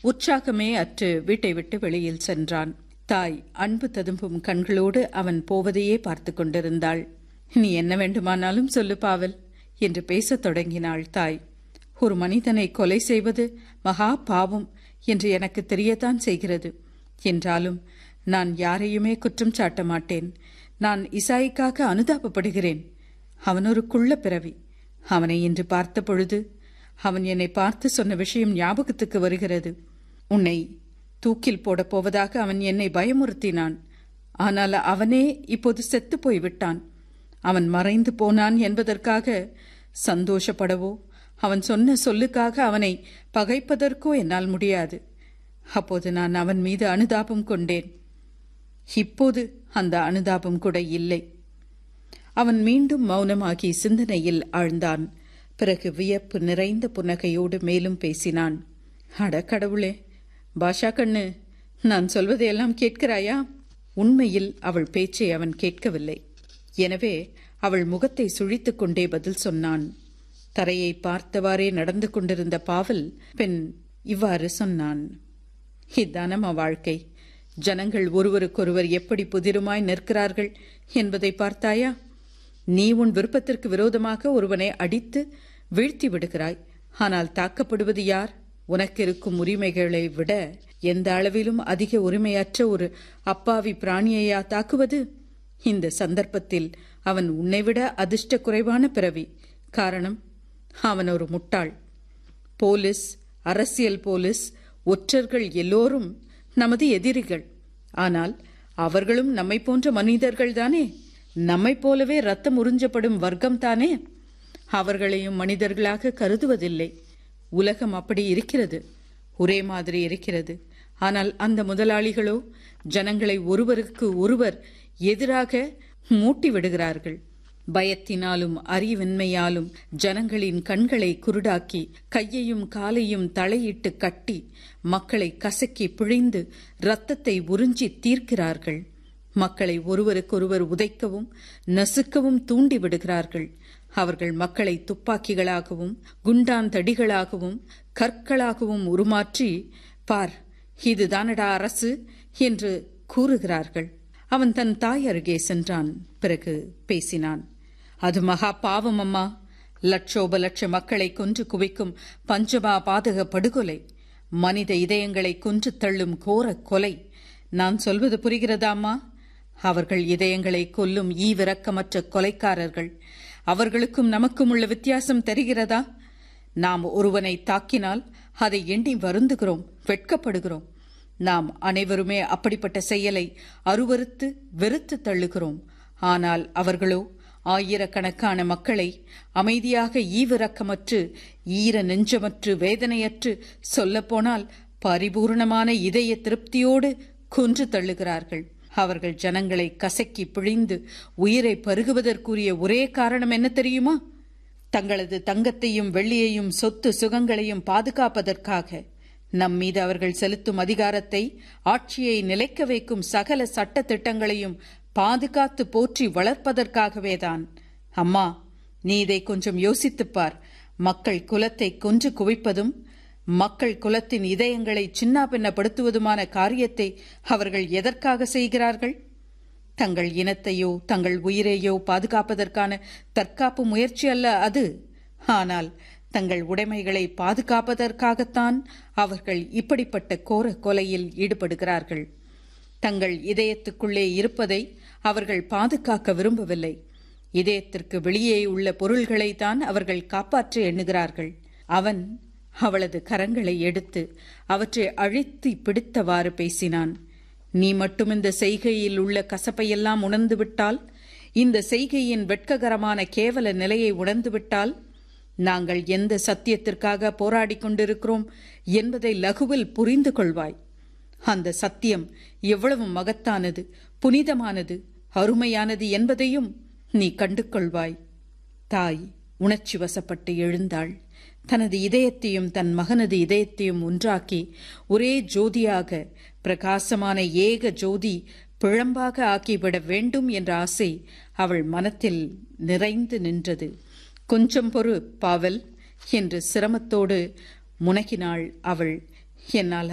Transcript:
உற்சாகமே அற்று வீட்டை விட்டு வெளியில் சென்றான் தாய் அன்பு ததும்பும் கண்களோடு அவன் போவதையே பார்த்து கொண்டிருந்தாள் நீ என்ன வேண்டுமானாலும் சொல்லு பாவல் என்று பேசத் தொடங்கினாள் தாய் ஒரு மனிதனை கொலை செய்வது மகா பாவம் என்று எனக்கு தெரியத்தான் செய்கிறது என்றாலும் நான் யாரையுமே குற்றம் சாட்ட மாட்டேன் நான் இசாய்க்காக அனுதாபப்படுகிறேன் அவன் ஒரு குள்ள பிறவி அவனை இன்று பார்த்த பொழுது அவன் என்னை பார்த்து சொன்ன விஷயம் ஞாபகத்துக்கு வருகிறது உன்னை தூக்கில் போடப் போவதாக அவன் என்னை பயமுறுத்தினான் ஆனால் அவனே இப்போது செத்து போய்விட்டான் அவன் மறைந்து போனான் என்பதற்காக சந்தோஷப்படவோ அவன் சொன்ன சொல்லுக்காக அவனை பகைப்பதற்கோ என்னால் முடியாது அப்போது நான் அவன் மீது அனுதாபம் கொண்டேன் இப்போது அந்த அனுதாபம் கூட இல்லை அவன் மீண்டும் மௌனமாகி சிந்தனையில் ஆழ்ந்தான் பிறகு வியப்பு நிறைந்த புன்னகையோடு மேலும் பேசினான் அட கடவுளே பாஷா கண்ணு நான் சொல்வதையெல்லாம் கேட்கிறாயா உண்மையில் அவள் பேச்சை அவன் கேட்கவில்லை எனவே அவள் முகத்தை சுழித்துக் கொண்டே பதில் சொன்னான் தரையை பார்த்தவாறே நடந்து கொண்டிருந்த பாவல் பெண் இவ்வாறு சொன்னான் இதானம்மா வாழ்க்கை ஜனங்கள் ஒருவருக்கொருவர் எப்படி புதிருமாய் நிற்கிறார்கள் என்பதை பார்த்தாயா நீ உன் விருப்பத்திற்கு விரோதமாக ஒருவனை அடித்து வீழ்த்தி விடுகிறாய் ஆனால் தாக்கப்படுவது யார் உனக்கு இருக்கும் உரிமைகளை விட எந்த அளவிலும் அதிக உரிமையற்ற ஒரு அப்பாவி பிராணியையா தாக்குவது இந்த சந்தர்ப்பத்தில் அவன் உன்னை விட அதிர்ஷ்ட குறைவான பிறவி காரணம் அவன் ஒரு முட்டாள் போலீஸ் அரசியல் போலீஸ் ஒற்றர்கள் எல்லோரும் நமது எதிரிகள் ஆனால் அவர்களும் நம்மை போன்ற மனிதர்கள்தானே நம்மைப் போலவே ரத்தம் உறிஞ்சப்படும் வர்க்கம் தானே அவர்களையும் மனிதர்களாக கருதுவதில்லை உலகம் அப்படி இருக்கிறது ஒரே மாதிரி இருக்கிறது ஆனால் அந்த முதலாளிகளோ ஜனங்களை ஒருவருக்கு ஒருவர் எதிராக மூட்டி விடுகிறார்கள் பயத்தினாலும் அறிவின்மையாலும் ஜனங்களின் கண்களை குருடாக்கி கையையும் காலையும் தலையிட்டு கட்டி மக்களை கசக்கி பிழிந்து இரத்தத்தை உறிஞ்சி தீர்க்கிறார்கள் மக்களை ஒருவருக்கொருவர் உதைக்கவும் நசுக்கவும் தூண்டி விடுகிறார்கள் அவர்கள் மக்களை துப்பாக்கிகளாகவும் குண்டாந்தடிகளாகவும் கற்களாகவும் உருமாற்றி பார் இதுதானடா அரசு என்று கூறுகிறார்கள் அவன் தன் தாய் அருகே சென்றான் பிறகு பேசினான் அது மகா பாவம் அம்மா லட்சோப லட்ச மக்களை கொன்று குவிக்கும் பஞ்சமா பாதக படுகொலை மனித இதயங்களை கொன்று தள்ளும் கோர கொலை நான் சொல்வது புரிகிறதாமா அவர்கள் இதயங்களை கொல்லும் ஈவிரக்கமற்ற கொலைக்காரர்கள் அவர்களுக்கும் நமக்கும் உள்ள வித்தியாசம் தெரிகிறதா நாம் ஒருவனை தாக்கினால் அதை எண்ணி வருந்துகிறோம் வெட்கப்படுகிறோம் நாம் அனைவருமே அப்படிப்பட்ட செயலை அருவறுத்து வெறுத்து தள்ளுகிறோம் ஆனால் அவர்களோ ஆயிரக்கணக்கான மக்களை அமைதியாக ஈவிரக்கமற்று ஈர நெஞ்சமற்று வேதனையற்று சொல்லப்போனால் பரிபூர்ணமான இதய திருப்தியோடு கொன்று தள்ளுகிறார்கள் அவர்கள் ஜனங்களை கசக்கி பிழிந்து உயிரை பருகுவதற்குரிய ஒரே காரணம் என்ன தெரியுமா தங்களது தங்கத்தையும் வெள்ளியையும் சொத்து சுகங்களையும் பாதுகாப்பதற்காக நம் மீது அவர்கள் செலுத்தும் அதிகாரத்தை ஆட்சியை நிலைக்க வைக்கும் சகல சட்ட திட்டங்களையும் பாதுகாத்து போற்றி வளர்ப்பதற்காகவேதான் அம்மா நீ இதை கொஞ்சம் யோசித்துப்பார் மக்கள் குலத்தை கொன்று குவிப்பதும் மக்கள் குலத்தின் இதயங்களை சின்னாபின்னப்படுத்துவதுமான காரியத்தை அவர்கள் எதற்காக செய்கிறார்கள் தங்கள் இனத்தையோ தங்கள் உயிரையோ பாதுகாப்பதற்கான தற்காப்பு முயற்சி அல்ல அது ஆனால் தங்கள் உடைமைகளை பாதுகாப்பதற்காகத்தான் அவர்கள் இப்படிப்பட்ட கோர கொலையில் ஈடுபடுகிறார்கள் தங்கள் இதயத்துக்குள்ளே இருப்பதை அவர்கள் பாதுகாக்க விரும்பவில்லை இதயத்திற்கு வெளியே உள்ள பொருள்களை தான் அவர்கள் காப்பாற்ற எண்ணுகிறார்கள் அவன் அவளது கரங்களை எடுத்து அவற்றை அழித்து பிடித்தவாறு பேசினான் நீ மட்டும் இந்த செய்கையில் உள்ள கசப்பையெல்லாம் உணர்ந்துவிட்டால் இந்த செய்கையின் வெட்ககரமான கேவல நிலையை உணர்ந்துவிட்டால் நாங்கள் எந்த சத்தியத்திற்காக போராடிக் கொண்டிருக்கிறோம் என்பதை லகுவில் புரிந்து கொள்வாய் அந்த சத்தியம் எவ்வளவு மகத்தானது புனிதமானது அருமையானது என்பதையும் நீ கண்டு கொள்வாய் தாய் உணர்ச்சி வசப்பட்டு எழுந்தாள் தனது இதயத்தையும் தன் மகனது இதயத்தையும் ஒன்றாக்கி ஒரே ஜோதியாக பிரகாசமான ஏக ஜோதி பிழம்பாக ஆக்கிவிட வேண்டும் என்ற ஆசை அவள் மனத்தில் நிறைந்து நின்றது கொஞ்சம் பொறு பாவல் என்று சிரமத்தோடு முனகினாள் அவள் என்னால்